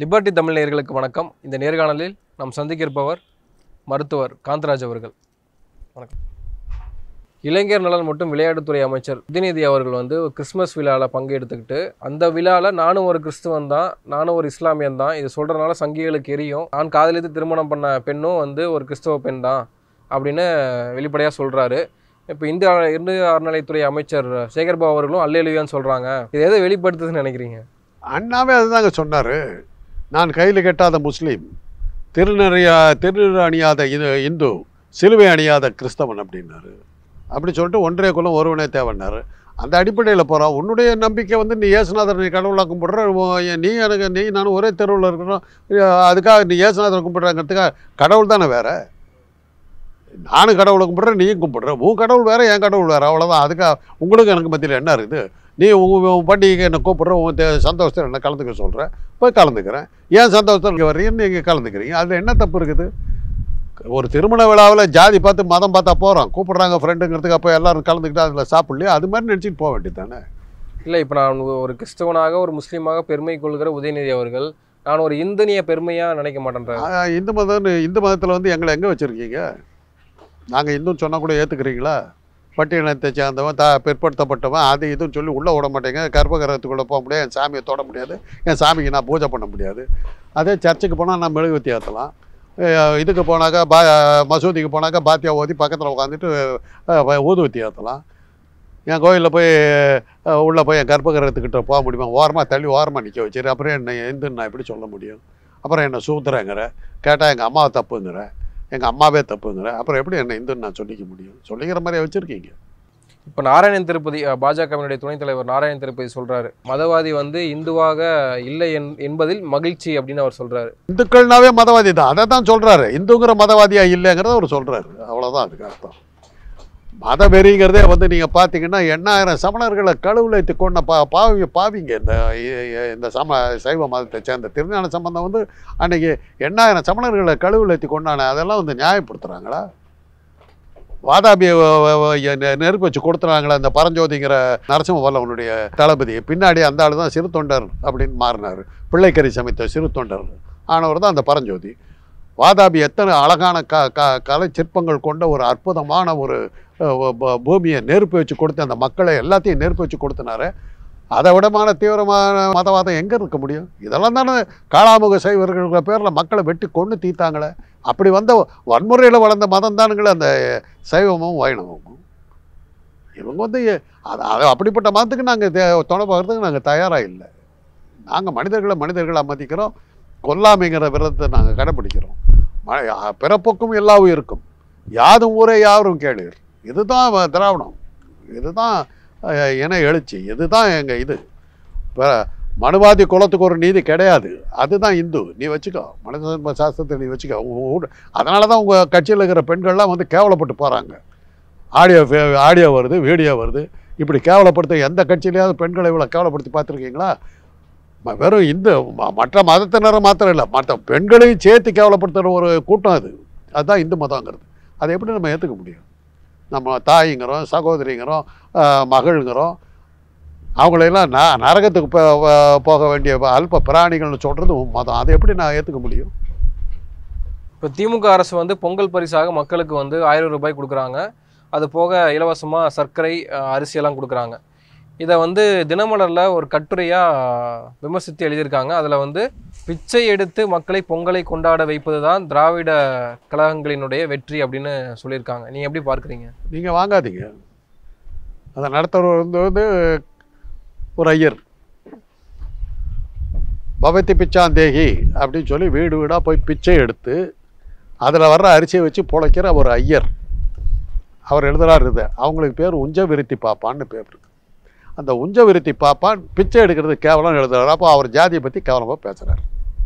Liberty Tamil நேயர்களுக்கு வணக்கம் இந்த நேர்காணலில் நாம் சந்திக்க இருப்பவர் மருத்துவர் காந்தராஜ் அவர்கள் வணக்கம் இளைஞர் நலன் மற்றும் விளையாட்டுத்துறை அமைச்சர் உதயநிதி அவர்கள் வந்து ஒரு கிறிஸ்மஸ் விழாவில் பங்கெடுத்துக்கிட்டு அந்த விழாவில் நானும் ஒரு கிறிஸ்துவன் தான் நானும் ஒரு இஸ்லாமியன் தான் இது சொல்கிறனால சங்கிகளுக்கு எரியும் நான் காதலித்து திருமணம் பண்ண பெண்ணும் வந்து ஒரு கிறிஸ்தவ பெண் தான் அப்படின்னு வெளிப்படையாக சொல்கிறாரு இப்போ இந்திய இந்து அறநிலைத்துறை அமைச்சர் சேகர்பாபு அவர்களும் அல்லேலுயான்னு சொல்கிறாங்க இது எதை வெளிப்படுத்துதுன்னு நினைக்கிறீங்க அண்ணாவே அதுதாங்க சொன்னார் நான் கையில் கெட்டாத முஸ்லீம் திருநறியா திருநீர் அணியாத இது இந்து சிலுவை அணியாத கிறிஸ்தவன் அப்படின்னாரு அப்படி சொல்லிட்டு ஒன்றே குலம் ஒருவனே தேவைன்னாரு அந்த அடிப்படையில் போகிறோம் உன்னுடைய நம்பிக்கை வந்து நீ ஏசுநாதர் நீ கடவுளாக கும்பிடுற உன் நீ எனக்கு நீ நானும் ஒரே தெருவில் இருக்கிறோம் அதுக்காக நீ ஏசுநாதர் கும்பிட்றாங்கிறதுக்காக கடவுள் தானே வேற நானும் கடவுளை கும்பிட்றேன் நீயும் கும்பிட்ற உன் கடவுள் வேற என் கடவுள் வேற அவ்வளோதான் அதுக்காக உங்களுக்கு எனக்கு மத்தியில் என்ன இருக்குது நீ உன் உன் பண்டிகைக்கு என்ன கூப்பிட்ற உன் தே- சந்தோஷத்தில் என்ன கலந்துக்க சொல்கிற போய் கலந்துக்கிறேன் ஏன் சந்தோஷத்தில் இங்கே வர்றீங்கன்னு நீங்கள் கலந்துக்கிறீங்க அதில் என்ன தப்பு இருக்குது ஒரு திருமண விழாவில் ஜாதி பார்த்து மதம் பார்த்தா போகிறோம் கூப்பிட்றாங்க ஃப்ரெண்டுங்கிறதுக்கு அப்போ எல்லாரும் கலந்துக்கிட்டு அதில் சாப்பிட்லையே அது மாதிரி நினச்சிட்டு போக வேண்டியது தானே இல்லை இப்போ நான் ஒரு கிறிஸ்தவனாக ஒரு முஸ்லீமாக பெருமை கொள்கிற உதயநிதி அவர்கள் நான் ஒரு இந்துனிய பெருமையாக நினைக்க மாட்டேன்றாரு ஆ, இந்து மதம்னு இந்து மதத்தில் வந்து எங்களை எங்கே வச்சுருக்கீங்க நாங்கள் இந்துன்னு சொன்னால் கூட ஏற்றுக்கிறீங்களா பட்டியலத்தை சேர்ந்தவன் த பிற்படுத்தப்பட்டவன் அது இதுன்னு சொல்லி உள்ளே விட மாட்டேங்க கர்ப்பகிரகத்துக்குள்ளே போக முடியாது என் சாமியை தொட முடியாது என் சாமிக்கு நான் பூஜை பண்ண முடியாது அதே சர்ச்சுக்கு போனால் நான் மெழுகுவத்தி ஏற்றலாம் அஹ் இதுக்கு போனாக்கா பா மசூதிக்கு போனாக்கா பாத்தியா ஓதி பக்கத்தில் உட்காந்துட்டு அஹ், ஊதுவத்தி ஏற்றலாம் என் கோயிலில் போய் அஹ், உள்ளே போய் என் கர்ப்பகிரகத்துக்கிட்ட போக முடியுமா ஓரமாக தள்ளி ஓரமாக நிற்க வச்சிரு அப்புறம் என்ன எந்துன்னு நான் எப்படி சொல்ல முடியும் அப்புறம் என்ன சூத்துறேங்கிற கேட்டால் எங்கள் அம்மாவை தப்புங்கிற எங்கள் அம்மாவே தப்புங்கிற அப்புறம் எப்படி என்ன இந்துன்னு நான் சொல்லிக்க முடியும் சொல்லிக்கிற மாதிரியே வச்சுருக்கீங்க இப்போ நாராயணன் திருப்பதி அஹ், பாஜகவினுடைய துணைத் தலைவர் நாராயணன் திருப்பதி சொல்றாரு மதவாதி வந்து இந்துவாக இல்லை என்- என்பதில் மகிழ்ச்சி அப்படின்னு அவர் சொல்றாரு இந்துக்கள்னாவே மதவாதி தான் அதை தான் சொல்கிறாரு இந்துங்கிற மதவாதியா இல்லைங்கிறத அவர் சொல்கிறாரு அவ்வளோதான் அதுக்கு அர்த்தம் மதவெறிங்கிறதே வந்து நீங்கள் பார்த்தீங்கன்னா எண்ணாயிரம் சமணர்களை கழுவில் வைத்து கொண்ட பா பாவி பாவிங்க இந்த இ- இ- இந்த சம சைவ மதத்தை சேர்ந்த திருஞான சம்பந்தம் வந்து அன்னைக்கு எண்ணாயிரம் சமணர்களை கழுவில் வைத்து கொண்டான அதெல்லாம் வந்து நியாயப்படுத்துகிறாங்களா வாதாபியை வ- வ- வ- நெ- நெருப்பு வச்சு கொடுத்துறாங்களே அந்த பரஞ்சோதிங்கிற நரசிம்ம வல்லவனுடைய தளபதி பின்னாடி அந்த ஆள் தான் சிறு தொண்டர் அப்படின்னு மாறினார் பிள்ளைக்கறி சமைத்த சிறு தொண்டர் ஆனவர் தான் அந்த பரஞ்சோதி வாதாபி எத்தனை அழகான க க கலை சிற்பங்கள் கொண்ட ஒரு அற்புதமான ஒரு அஹ், வ- ப- பூமியை நெருப்பு வச்சு கொடுத்து அந்த மக்களை எல்லாத்தையும் நெருப்பு வச்சு கொடுத்தினாரு அதை விடமான தீவிரமான மதவாதம் எங்கே இருக்க முடியும் இதெல்லாம் தானே காளாமுக சைவர்கள் பேரில் மக்களை வெட்டி கொண்டு தீத்தாங்களே அப்படி வந்த வன்முறையில் வளர்ந்த மதம் தானுங்களே அந்த சைவமும் வைணவமும் இவங்க வந்து அது அது அப்படிப்பட்ட மதத்துக்கு நாங்கள் துணை போகிறதுக்கு நாங்கள் தயாராக இல்லை நாங்கள் மனிதர்களை மனிதர்களாக மதிக்கிறோம் கொல்லாமைங்கிற விரதத்தை நாங்கள் கடைப்பிடிக்கிறோம் ம- அ- பிறப்புக்கும் எல்லா உயிருக்கும் யாதும் ஊரே யாரும் கேளீர் இதுதான் வ- திராவிடம் இதுதான் அஹ், இன எழுச்சி இதுதான் எங்கள் இது இப்போ மனுவாதி குலத்துக்கு ஒரு நீதி கிடையாது அதுதான் இந்து நீ வச்சுக்கோ மனித சாஸ்திரத்தை நீ வச்சுக்கோ உங்க ஊர் அதனால தான் உங்கள் கட்சியில் இருக்கிற பெண்கள்லாம் வந்து கேவலப்பட்டு போகிறாங்க ஆடியோ ஆடியோ வருது வீடியோ வருது இப்படி கேவலப்படுத்த எந்த கட்சியிலையாவது பெண்களை இவ்வளோ கேவலப்படுத்தி பார்த்துருக்கீங்களா ம- வெறும் இந்து ம- மற்ற மதத்தினரை மாத்திரம் இல்லை மற்ற பெண்களையும் சேர்த்து கேவலப்படுத்துகிற ஒரு கூட்டம் அது அதுதான் இந்து மதங்கிறது அதை எப்படி நம்ம ஏற்றுக்க முடியும் நம்ம தாய்ங்கிறோம் சகோதரிங்கிறோம் ஆஹ், மகள்ங்கிறோம் அவங்களையெல்லாம் ந நரகத்துக்கு போ- போ- போக வேண்டிய அல்ப பிராணிகள்னு சொல்கிறது மதம் அதை எப்படி நான் ஏற்றுக்க முடியும் இப்போ திமுக அரசு வந்து பொங்கல் பரிசாக மக்களுக்கு வந்து ஆயிரம் ரூபாய் கொடுக்குறாங்க அது போக இலவசமாக சர்க்கரை அஹ், அரிசியெல்லாம் கொடுக்குறாங்க இதை வந்து தினமலரில் ஒரு கட்டுரையாக விமர்சித்து எழுதியிருக்காங்க அதில் வந்து பிச்சை எடுத்து மக்களை பொங்கலை கொண்டாட வைப்பது தான் திராவிட கழகங்களினுடைய வெற்றி அப்படின்னு சொல்லியிருக்காங்க நீங்கள் எப்படி பார்க்குறீங்க நீங்கள் வாங்காதீங்க அதை நடத்துகிறவர் வந்து வந்து ஒரு ஐயர் பவதி பிச்சாந்தேகி அப்படின்னு சொல்லி வீடு வீடாக போய் பிச்சை எடுத்து அதில் வர்ற அரிசியை வச்சு பிழைக்கிற ஒரு ஐயர் அவர் எழுதுறாரு இதை அவங்களுக்கு பேர் உஞ்ச விருத்தி பாப்பான்னு பேர் இருக்கு அந்த உஞ்ச விருத்தி பாப்பான் பிச்சை எடுக்கிறது கேவலம் எழுதுறாரு அப்போ அவர் ஜாதியை பற்றி கேவலமாக பேசுகிறார்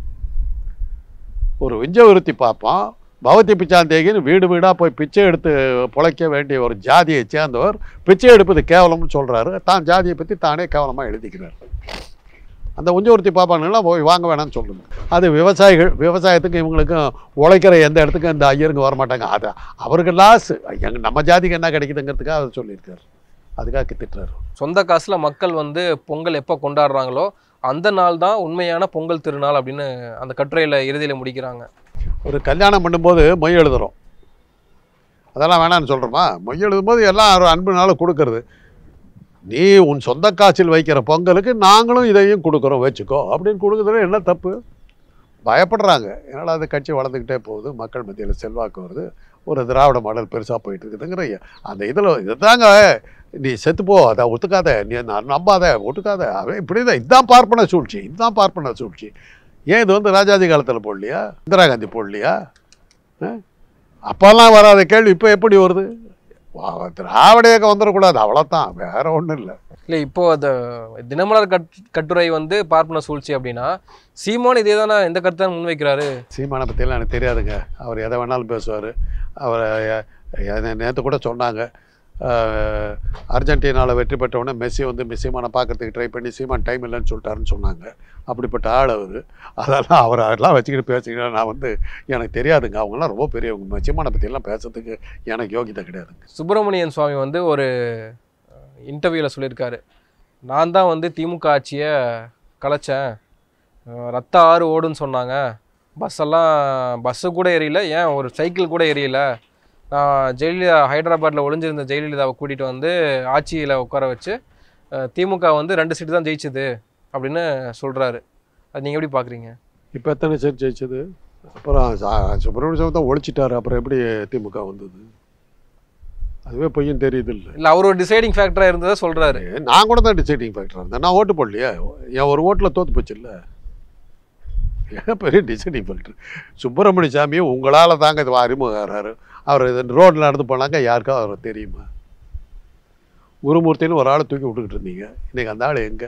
ஒரு உஞ்ச விருத்தி பாப்பான் பவதி பிச்சாந்தேகின்னு வீடு வீடாக போய் பிச்சை எடுத்து பிழைக்க வேண்டிய ஒரு ஜாதியை சேர்ந்தவர் பிச்சை எடுப்பது கேவலம்னு சொல்கிறாரு தான் ஜாதியை பற்றி தானே கேவலமாக எழுதிக்கிறார் அந்த உஞ்சவர்த்தி பாப்பானுங்களாம் போய் வாங்க வேணாம்னு சொல்லுங்க அது விவசாயிகள் விவசாயத்துக்கு இவங்களுக்கும் உழைக்கிற எந்த இடத்துக்கும் இந்த ஐயருங்க வரமாட்டாங்க அது அவருக்கு லாஸ் எங்க நம்ம ஜாதிக்கு என்ன கிடைக்குதுங்கிறதுக்காக அவர் சொல்லியிருக்காரு அதுக்காக திட்டுறாரு சொந்த காசில் மக்கள் வந்து பொங்கல் எப்போ கொண்டாடுறாங்களோ அந்த நாள் தான் உண்மையான பொங்கல் திருநாள் அப்படின்னு அந்த கட்டுரையில் இறுதியில் முடிக்கிறாங்க ஒரு கல்யாணம் பண்ணும்போது மொய் எழுதுறோம் அதெல்லாம் வேணாம்னு சொல்கிறோமா மொய் எழுதும்போது எல்லாம் ஒரு அன்புனால கொடுக்கறது நீ உன் சொந்த காய்ச்சல் வைக்கிற பொங்கலுக்கு நாங்களும் இதையும் கொடுக்குறோம் வச்சுக்கோ அப்படின்னு கொடுக்குறதுல என்ன தப்பு பயப்படுறாங்க ஏன்னா அது கட்சி வளர்ந்துக்கிட்டே போகுது மக்கள் மத்தியில் செல்வாக்கு வருது ஒரு திராவிட மாடல் பெருசாக போயிட்டு இருக்குதுங்கிற அந்த இதில் இதுதாங்க நீ செத்துப்போ அதை ஒத்துக்காத நீ நான் நம்பாத ஒத்துக்காத அவன் இப்படி தான் இதுதான் பார்ப்பன சூழ்ச்சி இதுதான் பார்ப்பன சூழ்ச்சி ஏன் இது வந்து ராஜாஜி காலத்தில் போடலையா இந்திரா காந்தி போடலையா ஆ? அப்போல்லாம் வராத கேள்வி இப்போ எப்படி வருது வா- திராவிட இயக்கம் வந்துடக்கூடாது அவ்வளோதான் வேற ஒன்றும் இல்லை இல்லை இப்போ அந்த தினமலர் கட் கட்டுரை வந்து பார்ப்பன சூழ்ச்சி அப்படின்னா சீமான் இதே தானே எந்த கருத்தை தான் முன்வைக்கிறாரு சீமானை பற்றியெல்லாம் எனக்கு தெரியாதுங்க அவர் எதை வேணாலும் பேசுவார் அவர் நேற்று கூட சொன்னாங்க அஹ், அர்ஜென்டினாவில் வெற்றி பெற்ற உடனே மெஸ்ஸி வந்து சீமானை பார்க்கறதுக்கு ட்ரை பண்ணி சீமான் டைம் இல்லைன்னு சொல்லிட்டாருன்னு சொன்னாங்க அப்படிப்பட்ட ஆள் அவர் அதெல்லாம் அவர் அதெல்லாம் வச்சுக்கிட்டு பேசிக்கிட்டு நான் வந்து எனக்கு தெரியாதுங்க அவங்களாம் ரொம்ப பெரியவங்க சீமானை பற்றியெல்லாம் பேசுறதுக்கு எனக்கு யோகிதை கிடையாதுங்க சுப்பிரமணியன் சுவாமி வந்து ஒரு இன்டர்வியூவில் சொல்லியிருக்காரு நான் தான் வந்து திமுக ஆட்சியை கலைச்சேன் அஹ் ரத்த ஆறு ஓடுன்னு சொன்னாங்க பஸ்ஸெல்லாம் பஸ்ஸு கூட எரியல ஏன் ஒரு சைக்கிள் கூட எரியல நான் ஜெயலலிதா ஹைதராபாத்தில் ஒளிஞ்சிருந்த ஜெயலலிதாவை கூட்டிகிட்டு வந்து ஆட்சியில் உட்கார வச்சு அஹ் திமுக வந்து ரெண்டு சீட்டு தான் ஜெயிச்சுது அப்படின்னு சொல்கிறாரு அது நீங்கள் எப்படி பார்க்குறீங்க இப்போ எத்தனை சீட் ஜெயிச்சது அப்புறம் சா- சுப்பிரமணிய சாமி தான் ஒழிச்சிட்டாரு அப்புறம் எப்படி திமுக வந்தது அதுவே பொய்யும் தெரியுது இல்லை இல்லை அவர் ஒரு டிசைடிங் ஃபேக்டராக இருந்ததை சொல்கிறாரு நான் கூட தான் டிசைடிங் ஃபேக்டர் இருந்தேன் நான் ஓட்டு போடலையே என் ஒரு ஓட்டில் தோத்து போச்சு இல்லை ஏன் பெரிய டிசைடிங் ஃபேக்டர் சுப்பிரமணிய சாமியும் உங்களால் தாங்க இது அறிமுகாராரு அவர் இது ரோட்டில் நடந்து போனாங்க யாருக்கா அவர் தெரியுமா குருமூர்த்தின்னு ஒரு ஆளை தூக்கி விட்டுக்கிட்டு இருந்தீங்க இன்னைக்கு அந்த ஆள் எங்கே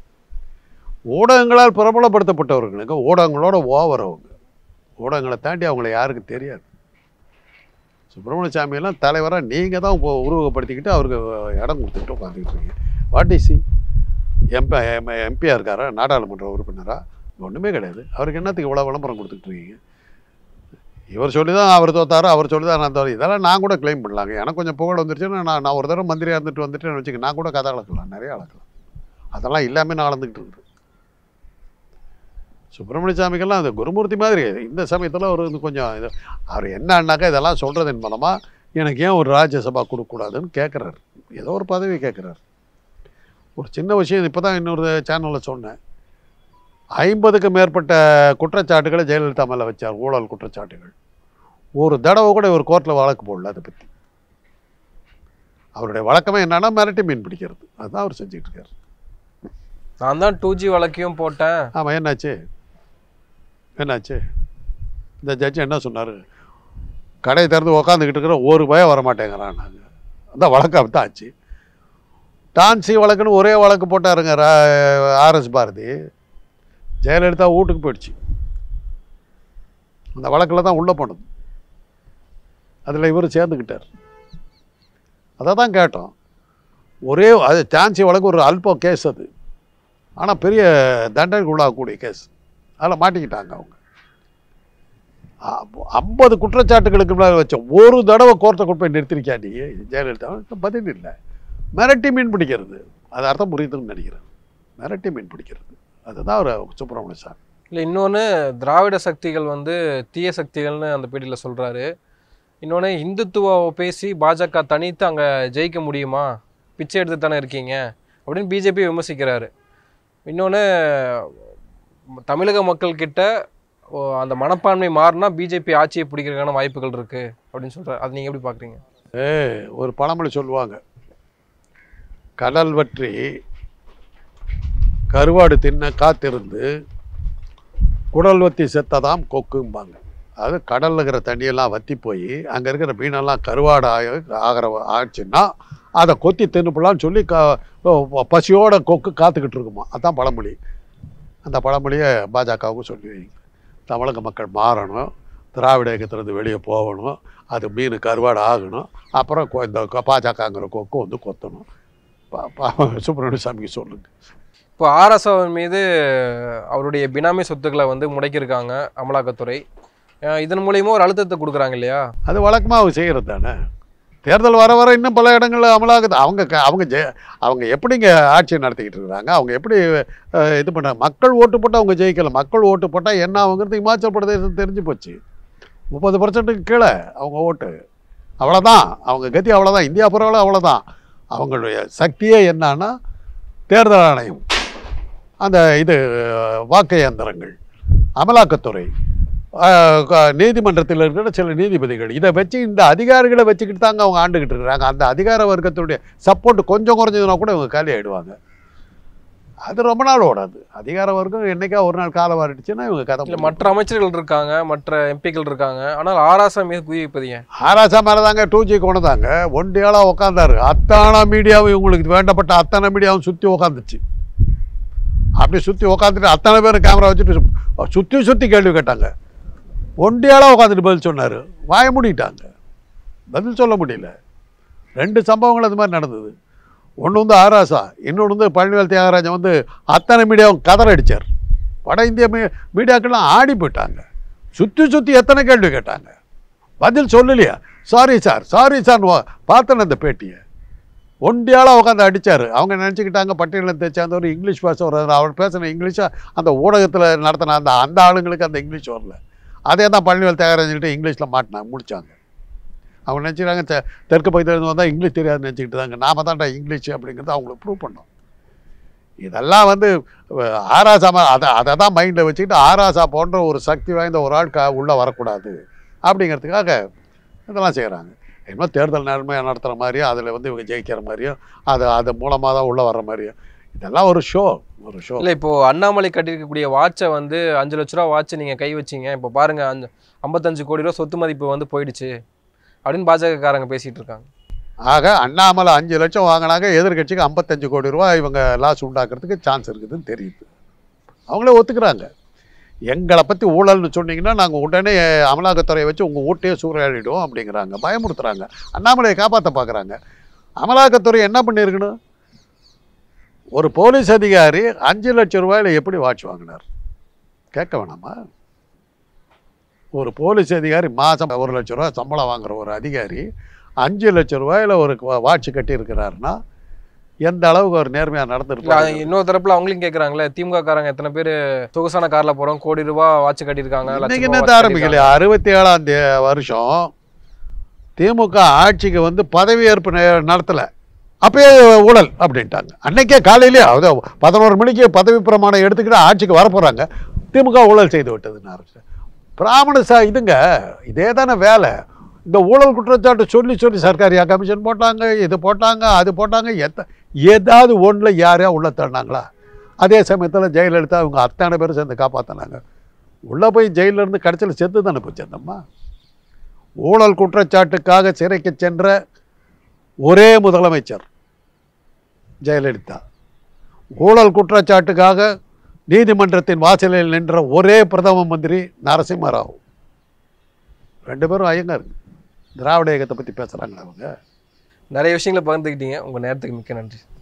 ஊடகங்களால் பிரபலப்படுத்தப்பட்டவர்களுங்க ஊடகங்களோட ஓவர் அவங்க ஊடகங்களை தாண்டி அவங்கள யாருக்கு தெரியாது சுப்பிரமணிய சாமியெல்லாம் தலைவராக நீங்கள் தான் இப்போ உருவகப்படுத்திக்கிட்டு அவருக்கு இடம் கொடுத்துக்கிட்டு உட்காந்துக்கிட்டு இருக்கீங்க வாட் இஸ் சி எம்பி எம்பியாக இருக்காரா நாடாளுமன்ற உறுப்பினரா ஒன்றுமே கிடையாது அவருக்கு என்னத்துக்கு இவ்வளோ விளம்பரம் கொடுத்துக்கிட்டு இருக்கீங்க இவர் சொல்லி தான் அவர் தோத்தாரு அவர் சொல்லி தான் நான் தோறு இதெல்லாம் நான் கூட க்ளைம் பண்ணலாங்க எனக்கு கொஞ்சம் புகழ் வந்துருச்சுன்னா நான் நான் ஒரு தடவை மந்திரியாக இருந்துட்டு வந்துட்டு வச்சுக்க நான் கூட கதை அளக்கலாம் நிறைய அளக்கலாம் அதெல்லாம் இல்லாமல் நான் அளந்துக்கிட்டு இருக்கிறேன் சுப்பிரமணிய சாமிக்கெல்லாம் அந்த குருமூர்த்தி மாதிரி இந்த சமயத்தில் அவர் வந்து கொஞ்சம் இது அவர் என்னன்னாக்கா இதெல்லாம் சொல்கிறதன் மூலமாக எனக்கு ஏன் ஒரு ராஜ்யசபா கொடுக்கக்கூடாதுன்னு கேட்குறாரு ஏதோ ஒரு பதவி கேட்குறாரு ஒரு சின்ன விஷயம் இப்போ தான் இன்னொரு சேனலில் சொன்னேன் ஐம்பதுக்கு மேற்பட்ட குற்றச்சாட்டுகளை ஜெயலலிதா மேலே வச்சார் ஊழல் குற்றச்சாட்டுகள் ஒரு தடவை கூட ஒரு கோர்ட்டில் வழக்கு போடல அதை பற்றி அவருடைய வழக்கமே என்னன்னா மிரட்டி மீன் பிடிக்கிறது அதுதான் அவர் செஞ்சுட்டு இருக்காரு நான் தான் டூ ஜி வழக்கையும் போட்டேன் ஆமாம் என்னாச்சு என்னாச்சு இந்த ஜட்ஜி என்ன சொன்னார் கடையை திறந்து உக்காந்துக்கிட்டு இருக்கிற ஒரு பயம் வரமாட்டேங்கிறான் நாங்கள் அந்த வழக்கு அப்படி தான் ஆச்சு டான்சி வழக்குன்னு ஒரே வழக்கு போட்டாருங்க ஆர்எஸ் பாரதி ஜெயலலிதா வீட்டுக்கு போயிடுச்சு அந்த வழக்கில் தான் உள்ளே போனது அதில் இவர் சேர்ந்துக்கிட்டார் அதை தான் கேட்டோம் ஒரே அது டான்சி வழக்கு ஒரு அல்ப கேஸ் அது ஆனால் பெரிய தண்டனைக்கு உள்ளாகக்கூடிய கேஸ் அதில் மாட்டிக்கிட்டாங்க அவங்க ஐம்பது குற்றச்சாட்டுகளுக்கு மேலே வச்ச ஒரு தடவை கோர்ட்டை கொண்டு போய் நிறுத்திருக்கியா நீ ஜெயலலிதா பதில் இல்லை மிரட்டி மீன் பிடிக்கிறது அது அர்த்தம் புரியுதுன்னு நினைக்கிறேன் மிரட்டி மீன் பிடிக்கிறது அதுதான் ஒரு சுப்பிரமணிய சாமி இல்லை இன்னொன்று திராவிட சக்திகள் வந்து தீய சக்திகள்னு அந்த பேட்டியில் சொல்கிறாரு இன்னொன்று இந்துத்துவாவை பேசி பாஜக தனித்து அங்கே ஜெயிக்க முடியுமா பிச்சை எடுத்து தானே இருக்கீங்க அப்படின்னு பிஜேபி விமர்சிக்கிறாரு இன்னொன்று தமிழக மக்கள்கிட்ட ஓ, அந்த மனப்பான்மை மாறினா பிஜேபி ஆட்சியை பிடிக்கிறதுக்கான வாய்ப்புகள் இருக்குது அப்படின்னு சொல்கிறார் அது நீங்கள் எப்படி பார்க்குறீங்க ஒரு பழமொழி சொல்லுவாங்க கடல் வற்றி கருவாடு தின்ன காத்திருந்து குடல் வத்தி செத்ததாம் கொக்கும்பாங்க அது கடல்ல இருக்கிற தண்ணியெல்லாம் வத்தி போய் அங்கே இருக்கிற மீனெல்லாம் கருவாடு ஆகி ஆகிற ஆச்சுன்னா அதை கொத்தி தின்னுப்பலான்னு சொல்லி க பசியோட கொக்கு காத்துக்கிட்டு இருக்குமா அதான் பழமொழி அந்த பழமொழியை பாஜகவுக்கு சொல்லி வைங்க தமிழக மக்கள் மாறணும் திராவிட இயக்கத்திலிருந்து வெளியே போகணும் அது மீன் கருவாடு ஆகணும் அப்புறம் கொ- இந்த கொ- பாஜகங்கிற கொக்கு வந்து கொத்தணும் பா- பா- சுப்பிரமணிய சாமிக்கு சொல்லுங்க இப்போ ஆர்எஸ்ஓவின் மீது அவருடைய பினாமி சொத்துக்களை வந்து முடக்கியிருக்காங்க அமலாக்கத்துறை அஹ் இதன் மூலியமா ஒரு அழுத்தத்தை கொடுக்குறாங்க இல்லையா அது வழக்கமாக அவங்க செய்கிறது தானே தேர்தல் வர வர இன்னும் பல இடங்கள்ல அமலாகுது அவங்க க- அவங்க ஜெ அவங்க எப்படிங்க ஆட்சி நடத்திக்கிட்டு இருக்கிறாங்க அவங்க எப்படி அஹ், இது பண்ண மக்கள் ஓட்டு போட்டால் அவங்க ஜெயிக்கல மக்கள் ஓட்டு போட்டால் என்ன ஆகுங்கிறது இமாச்சல் பிரதேசம் தெரிஞ்சு போச்சு முப்பது பர்சன்ட்டுக்கு கீழே அவங்க ஓட்டு அவ்வளோதான் அவங்க கதி அவ்வளோதான் இந்தியா பரவாயில்ல அவ்வளோதான் அவங்களுடைய சக்தியே என்னன்னா தேர்தல் ஆணையம் அந்த இது வாக்கு இயந்திரங்கள் அமலாக்கத்துறை ஆஹ் க- நீதிமன்றத்தில் இருக்கிற சில நீதிபதிகள் இதை வச்சு இந்த அதிகாரிகளை வச்சுக்கிட்டு தாங்க அவங்க ஆண்டுகிட்டு இருக்கிறாங்க அந்த அதிகார வர்க்கத்துடைய சப்போர்ட் கொஞ்சம் குறைஞ்சதுனா கூட இவங்க காலி ஆயிடுவாங்க அது ரொம்ப நாள் ஓடாது அதிகார வர்க்கம் என்னைக்கா ஒரு நாள் காலம் வாரிடுச்சுன்னா இவங்க கதை இல்ல முடிஞ்சுது. மற்ற அமைச்சர்கள் இருக்காங்க மற்ற எம்பிக்கள் இருக்காங்க ஆனால் ஆராசா மீது குவி வைப்பது ஏன் ஆராசா மேலே தாங்க டூ ஜி கொண்டாங்க ஒண்டியாளாக உட்காந்தாரு அத்தனை மீடியாவும் இவங்களுக்கு வேண்டப்பட்ட அத்தனை மீடியாவும் சுற்றி உட்காந்துச்சு அப்படி சுற்றி உட்காந்துட்டு அத்தனை பேரும் கேமரா வச்சுட்டு சுற்றி சுற்றி கேள்வி கேட்டாங்க ஒண்டியாளாக உட்காந்துட்டு பதில் சொன்னார் வாய மூடிட்டாங்க பதில் சொல்ல முடியல ரெண்டு சம்பவங்கள் அது மாதிரி நடந்தது ஒன்று வந்து ஆராசா இன்னொன்று வந்து பழனிவேல் தியாகராஜன் வந்து அத்தனை மீடியாவும் கதற அடித்தார் வட இந்திய மீ மீடியாக்கெல்லாம் ஆடி போயிட்டாங்க சுற்றி சுற்றி எத்தனை கேள்வி கேட்டாங்க பதில் சொல்லலையா சாரி சார் சாரி சார் பார்த்தேன் அந்த பேட்டியை ஒண்டியாளாக உட்காந்து அடித்தார் அவங்க நினச்சிக்கிட்டாங்க பட்டியலத்தை சேர்ந்தவர் இங்கிலீஷ் பேச வர்றாரு அவர் பேசின இங்கிலீஷை அந்த ஊடகத்தில் நடத்தின அந்த அந்த ஆளுங்களுக்கு அந்த இங்கிலீஷ் வரல அதே தான் பழனிவேல் தியாகராஜன்கிட்ட இங்கிலீஷில் மாட்டினாங்க முடிச்சாங்க அவங்க நினச்சிக்கிறாங்க தெ தெற்கு பகுதியிலேருந்து வந்தால் இங்கிலீஷ் தெரியாது நினச்சிக்கிட்டு தாங்க நாம தான்டா இங்கிலீஷ் அப்படிங்கிறத அவங்களுக்கு ப்ரூவ் பண்ணோம் இதெல்லாம் வந்து அஹ், ஆராசா மா- அதை அதை தான் மைண்டில் வச்சுக்கிட்டு ஆராசா போன்ற ஒரு சக்தி வாய்ந்த ஒரு ஆள் க உள்ளே வரக்கூடாது அப்படிங்கிறதுக்காக இதெல்லாம் செய்கிறாங்க என்னமோ தேர்தல் நேர்மையாக நடத்துகிற மாதிரியும் அதில் வந்து இவங்க ஜெயிக்கிற மாதிரியும் அது அது மூலமாக தான் உள்ளே வர்ற மாதிரியும் இதெல்லாம் ஒரு ஷோ ஒரு ஷோ இல்ல இப்போ அண்ணாமலை கட்டியிருக்கக்கூடிய வாட்சை வந்து அஞ்சு லட்ச ரூபா வாட்சை நீங்க கை வச்சீங்க இப்போ பாருங்க அஞ்சு ஐம்பத்தஞ்சு கோடி ரூபா சொத்து மதிப்பு வந்து போயிடுச்சு அப்படின்னு பாஜக காரங்க பேசிட்டு இருக்காங்க ஆக அண்ணாமலை அஞ்சு லட்சம் வாங்கினாங்க எதிர்க்கட்சிக்கு ஐம்பத்தஞ்சு கோடி ரூபாய் இவங்க லாஸ் உண்டாக்குறதுக்கு சான்ஸ் இருக்குதுன்னு தெரியுது அவங்களே ஒத்துக்கிறாங்க எங்களை பற்றி ஊழல்னு சொன்னீங்கன்னா நாங்கள் உடனே அமலாக்கத்துறையை வச்சு உங்கள் வீட்டையே சூறையாடிடுவோம் அப்படிங்கிறாங்க பயமுறுத்துறாங்க அண்ணாமலையை காப்பாற்ற பார்க்குறாங்க அமலாக்கத்துறை என்ன பண்ணியிருக்கணும் ஒரு போலீஸ் அதிகாரி அஞ்சு லட்சம் ரூபாயில் எப்படி வாட்ச் வாங்கினார் கேட்க வேணாமா ஒரு போலீஸ் அதிகாரி மாதம் ஒரு லட்ச ரூபா சம்பளம் வாங்குற ஒரு அதிகாரி அஞ்சு லட்சம் ரூபாயில் ஒரு வாட்ச் கட்டியிருக்கிறாருன்னா எந்த அளவுக்கு ஒரு நேர்மையாக இல்ல நடந்திருப்பாரு இன்னொரு தரப்புல அவங்களையும் கேக்குறாங்களே திமுக காரங்க எத்தனை பேர் சொகுசான கார்ல போறோம் கோடி ரூபாய் வாட்ச் கட்டியிருக்காங்க லட்ச இன்னைக்கு ரூபாய் என்னத்த watch ஆரம்பிக்கலையா அறுபத்தி ஏழாம் தே வருஷம் திமுக ஆட்சிக்கு வந்து பதவியேற்பு நே- நடத்தல அப்பயே ஊழல் அப்படின்ட்டாங்க அன்னைக்கே காலையிலே அதாவது பதினோரு மணிக்கு பதவி பிரமாணம் எடுத்துக்கிட்டு ஆட்சிக்கு வரப்போகிறாங்க திமுக ஊழல் செய்து விட்டதுன்னு ஆரம்பிச்சு பிராமண சா இதுங்க இதே தானே வேலை இந்த ஊழல் குற்றச்சாட்டு சொல்லி சொல்லி சர்க்காரியா கமிஷன் போட்டாங்க இது போட்டாங்க அது போட்டாங்க எத்த ஏதாவது ஒன்றில் யாரையா உள்ள தள்ளினாங்களா அதே சமயத்தில் ஜெயலலிதா இவங்க அத்தனை பேரும் சேர்ந்து காப்பாற்றினாங்க உள்ளே போய் ஜெயில்ல இருந்து கடைசியில் செத்து தானே போச்சு அந்தம்மா ஊழல் குற்றச்சாட்டுக்காக சிறைக்கு சென்ற ஒரே முதலமைச்சர் ஜெயலலிதா ஊழல் குற்றச்சாட்டுக்காக நீதிமன்றத்தின் வாசலில் நின்ற ஒரே பிரதம மந்திரி நரசிம்மராவ் ரெண்டு பேரும் ஐயங்கார் திராவிட இயக்கத்தை பற்றி பேசுகிறாங்க அவங்க நிறைய விஷயங்களை பகிர்ந்துக்கிட்டீங்க உங்க நேரத்துக்கு மிக்க நன்றி